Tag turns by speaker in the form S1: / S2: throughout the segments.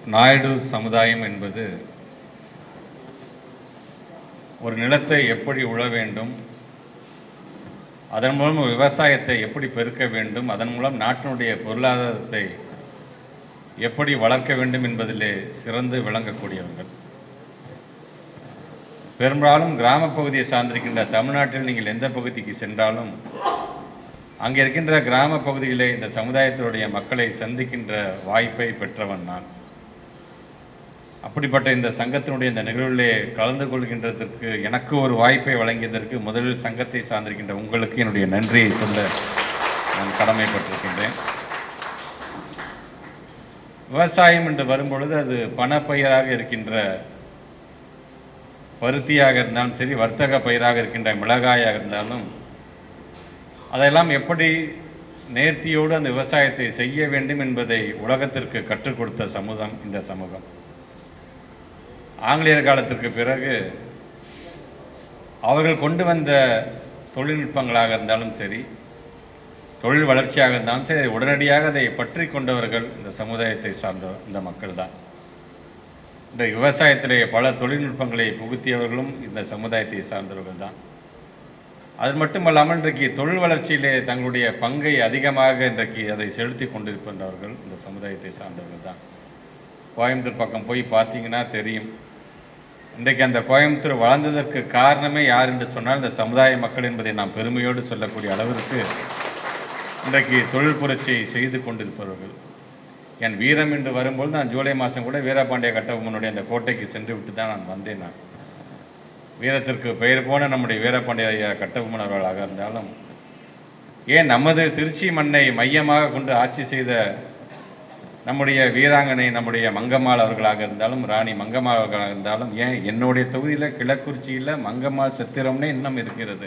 S1: நாயுடு சமுதாயம் என்பது ஒரு நிலத்தை எப்படி உழ வேண்டும் அதன் மூலம் விவசாயத்தை எப்படி பெருக்க வேண்டும் அதன் மூலம் நாட்டினுடைய பொருளாதாரத்தை எப்படி வளர்க்க வேண்டும் என்பதிலே சிறந்து விளங்கக்கூடியவர்கள் பெரும்பாலும் கிராமப் பகுதியை சார்ந்திருக்கின்ற தமிழ்நாட்டில் நீங்கள் எந்த பகுதிக்கு சென்றாலும் அங்கே இருக்கின்ற கிராம பகுதியிலே இந்த சமுதாயத்தினுடைய மக்களை சந்திக்கின்ற வாய்ப்பை பெற்றவன் நான் அப்படிப்பட்ட இந்த சங்கத்தினுடைய இந்த நிகழ்விலே கலந்து கொள்கின்றதற்கு எனக்கு ஒரு வாய்ப்பை வழங்கியதற்கு முதலில் சங்கத்தை சார்ந்திருக்கின்ற உங்களுக்கு என்னுடைய நன்றியை சொல்ல நான் கடமைப்பட்டிருக்கின்றேன் விவசாயம் என்று வரும்பொழுது அது பணப்பயிராக இருக்கின்ற பருத்தியாக இருந்தாலும் சரி வர்த்தக பயிராக இருக்கின்ற மிளகாயாக இருந்தாலும் அதெல்லாம் எப்படி நேர்த்தியோடு அந்த விவசாயத்தை செய்ய வேண்டும் என்பதை உலகத்திற்கு கற்றுக் கொடுத்த சமூகம் இந்த சமூகம் ஆங்கிலேயர் காலத்திற்கு பிறகு அவர்கள் கொண்டு வந்த தொழில்நுட்பங்களாக இருந்தாலும் சரி தொழில் வளர்ச்சியாக இருந்தாலும் சரி உடனடியாக அதை பற்றி கொண்டவர்கள் இந்த சமுதாயத்தை சார்ந்த இந்த மக்கள் தான் இந்த விவசாயத்திலே பல தொழில்நுட்பங்களை புகுத்தியவர்களும் இந்த சமுதாயத்தை சார்ந்தவர்கள் தான் அது மட்டுமல்லாமல் இன்றைக்கு தொழில் வளர்ச்சியிலே தங்களுடைய பங்கை அதிகமாக இன்றைக்கு அதை செலுத்தி கொண்டிருக்கின்றவர்கள் இந்த சமுதாயத்தை சார்ந்தவர்கள் தான் கோயம்புத்தூர் பக்கம் போய் பார்த்தீங்கன்னா தெரியும் இன்றைக்கு அந்த கோயம்புத்தூர் வளர்ந்ததற்கு காரணமே யார் என்று சொன்னால் இந்த சமுதாய மக்கள் என்பதை நாம் பெருமையோடு சொல்லக்கூடிய அளவிற்கு இன்றைக்கு தொழில் புரட்சியை செய்து கொண்டிருப்பவர்கள் என் வீரம் என்று வரும்போது நான் ஜூலை மாதம் கூட வீரபாண்டிய கட்டபொம்மனுடைய அந்த கோட்டைக்கு சென்று விட்டு தான் நான் வந்தேன் நான் வீரத்திற்கு பெயர் போன நம்முடைய வீரபாண்டிய ஐயா கட்டபொம்மன் அவர்களாக இருந்தாலும் ஏன் நமது திருச்சி மண்ணை மையமாக கொண்டு ஆட்சி செய்த நம்முடைய வீராங்கனை நம்முடைய மங்கம்மாள் அவர்களாக இருந்தாலும் ராணி மங்கம்மாள் அவர்களாக இருந்தாலும் ஏன் என்னுடைய தொகுதியில் கிழக்குறிச்சியில் மங்கம்மாள் சத்திரம்னே இன்னும் இருக்கிறது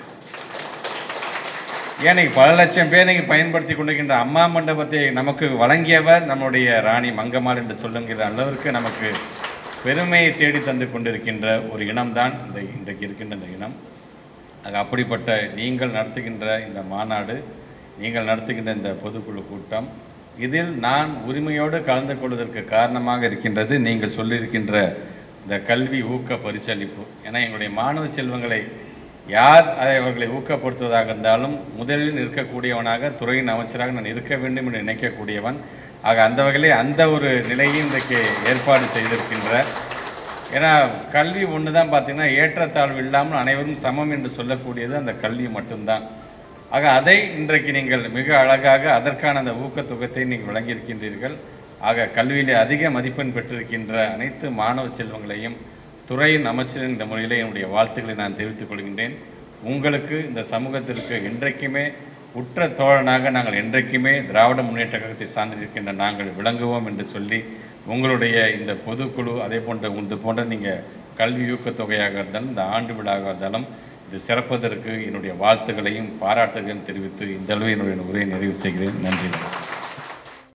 S1: ஏன் இன்னைக்கு பல லட்சம் பேர் இன்னைக்கு பயன்படுத்தி கொண்டிருக்கின்ற அம்மா மண்டபத்தை நமக்கு வழங்கியவர் நம்முடைய ராணி மங்கம்மாள் என்று சொல்லுங்கிற அளவிற்கு நமக்கு பெருமையை தேடி தந்து கொண்டிருக்கின்ற ஒரு இனம்தான் இந்த இன்றைக்கு இருக்கின்ற இந்த இனம் ஆக அப்படிப்பட்ட நீங்கள் நடத்துகின்ற இந்த மாநாடு நீங்கள் நடத்துகின்ற இந்த பொதுக்குழு கூட்டம் இதில் நான் உரிமையோடு கலந்து கொள்வதற்கு காரணமாக இருக்கின்றது நீங்கள் சொல்லியிருக்கின்ற இந்த கல்வி ஊக்க பரிசளிப்பு ஏன்னா எங்களுடைய மாணவ செல்வங்களை யார் அதை அவர்களை ஊக்கப்படுத்துவதாக இருந்தாலும் முதலில் நிற்கக்கூடியவனாக துறையின் அமைச்சராக நான் இருக்க வேண்டும் என்று நினைக்கக்கூடியவன் ஆக அந்த வகையிலே அந்த ஒரு நிலையை இன்றைக்கு ஏற்பாடு செய்திருக்கின்ற ஏன்னா கல்வி ஒன்று தான் பார்த்தீங்கன்னா ஏற்றத்தாழ்வு இல்லாமல் அனைவரும் சமம் என்று சொல்லக்கூடியது அந்த கல்வி மட்டும்தான் ஆக அதை இன்றைக்கு நீங்கள் மிக அழகாக அதற்கான அந்த ஊக்கத்தொகத்தை நீங்கள் வழங்கியிருக்கின்றீர்கள் ஆக கல்வியிலே அதிக மதிப்பெண் பெற்றிருக்கின்ற அனைத்து மாணவ செல்வங்களையும் துறையின் அமைச்சரின் இந்த முறையில் என்னுடைய வாழ்த்துக்களை நான் தெரிவித்துக் கொள்கின்றேன் உங்களுக்கு இந்த சமூகத்திற்கு என்றைக்குமே உற்ற தோழனாக நாங்கள் என்றைக்குமே திராவிட முன்னேற்ற கழகத்தை சார்ந்திருக்கின்ற நாங்கள் விளங்குவோம் என்று சொல்லி உங்களுடைய இந்த பொதுக்குழு அதே போன்ற இது போன்ற நீங்கள் கல்வி ஊக்கத்தொகையாக இருந்தாலும் இந்த ஆண்டு விழாவாக இருந்தாலும் இது சிறப்பதற்கு என்னுடைய வாழ்த்துக்களையும் பாராட்டுகளையும் தெரிவித்து இந்த அளவு என்னுடைய உரையை நிறைவு செய்கிறேன் நன்றி